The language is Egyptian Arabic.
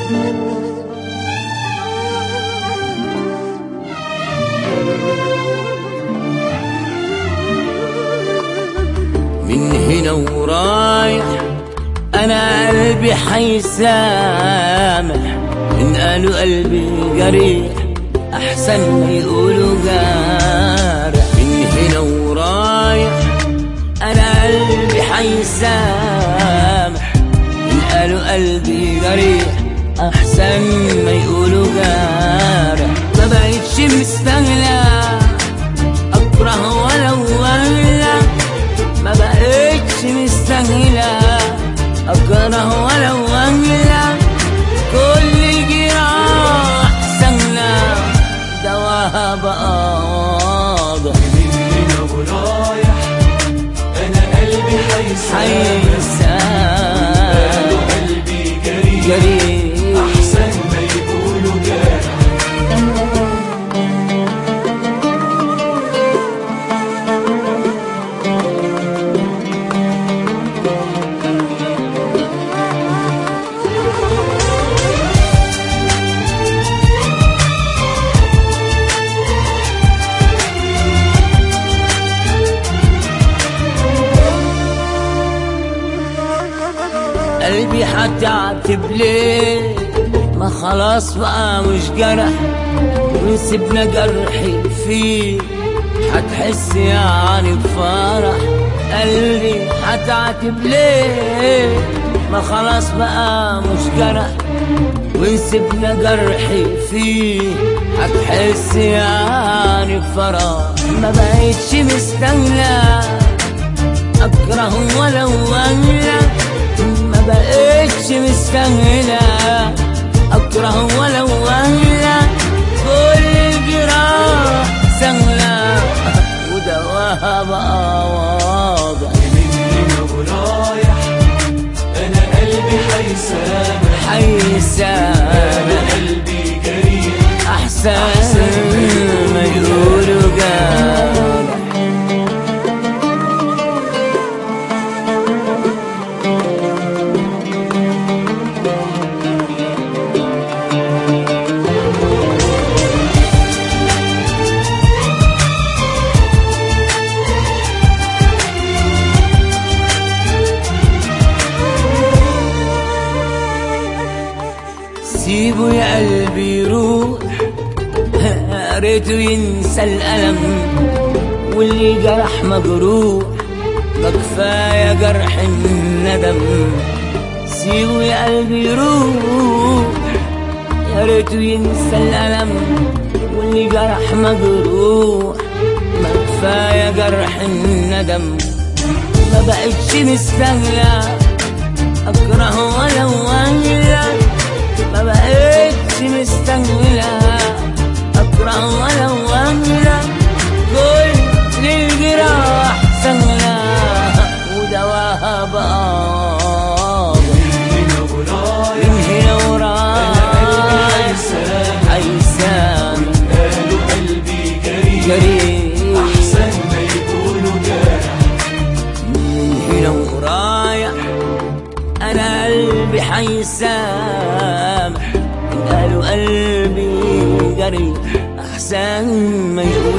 من هنا ورايح انا قلبي حيسامح ان قالوا قلبي جريح احسن ما يقولوا جارح من هنا ورايح انا قلبي حيسامح ان قالوا قلبي جريح احسن ما يقولوا جارح ما بقتش مستاهله اكره ولو ولا ما بقتش مستاهله اكره ولو ولا كل جراح سهله دواها بقى واضح من هنا ورايح انا قلبي حيسامح حيسان قالوا قلبي جريح جريح احسن ما يقولوا جارح قلبي هتعتب ليه ما خلاص بقى مش جرح وسيبنا جرحي فيه هتحس يعني بفرح قلبي هتعتب ليه ما خلاص بقى مش جرح وسيبنا جرحي فيه هتحس يعني بفرح ما بقتش مستاهله اكره ولو ولا ما بقتش مستاهله اكره ولو ولا كل الجراح سهله ودواها بقى واضح من هنا ورايح انا قلبي حيسامح حيسان قالوا قلبي جريح احسن ما يقولوا جارح سيبه يا قلبي يروح يا ريته ينسى الألم واللي جرح مجروح ده كفاية جرح الندم سيبه يا قلبي يروح يا ريته ينسى الألم واللي جرح مجروح ما كفاية جرح الندم ما بقتش مستاهلة أكره ولو ولا ما بقتش مستاهلة أكره ولو ولا كل الجراح سهلة ودواها بقى هنا ورايح من هنا انا قلبي ورايح حيسامح حيسان قالوا قلبي جريح جريح احسن ما يقولوا جارح من هنا ورايح انا قلبي حيسامح قالوا قلبي جريح احسن ما يقول